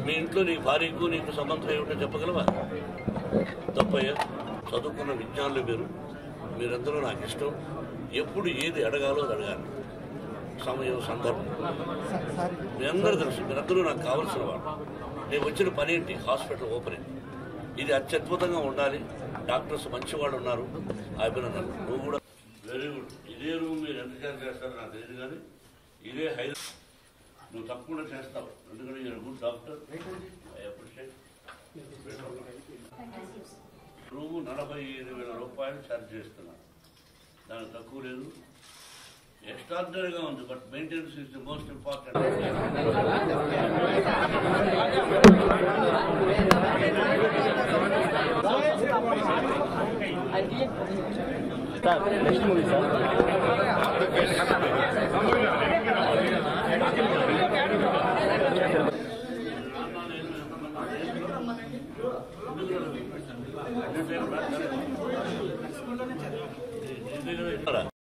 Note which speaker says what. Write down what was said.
Speaker 1: మీ ఇంట్లో నీ భార్యకు నీకు సంబంధం ఏమిటో చెప్పగలవా తప్పయ్యా చదువుకున్న విజ్ఞానులు మీరు మీరందరూ నాకు ఇష్టం ఎప్పుడు ఏది అడగాలో అది అడగాలి సమయం సందర్భం మీ అందరూ తెలుసు మీరందరూ నాకు కావాల్సిన వాళ్ళు నేను వచ్చిన పని ఏంటి హాస్పిటల్ ఓపెనింగ్ ఇది అత్యద్భుతంగా ఉండాలి డాక్టర్స్ మంచివాళ్ళు ఉన్నారు అభినందనలు నువ్వు కూడా వెరీ గుడ్ ఇదే రూమ్ మీరు ఎంతసేపు చేస్తారో నాకు తెలియదు కానీ ఇదే హై నువ్వు తప్పకుండా చేస్తావు ఎందుకంటే నేను good doctor I appreciate room నలభై ఐదు వేల రూపాయలు ఛార్జ్ చేస్తున్నాను దానికి తక్కువ లేదు ఎక్స్ట్రాడినరీగా ఉంది but maintenance is the most important
Speaker 2: sir next movie sir
Speaker 1: ఎందుకు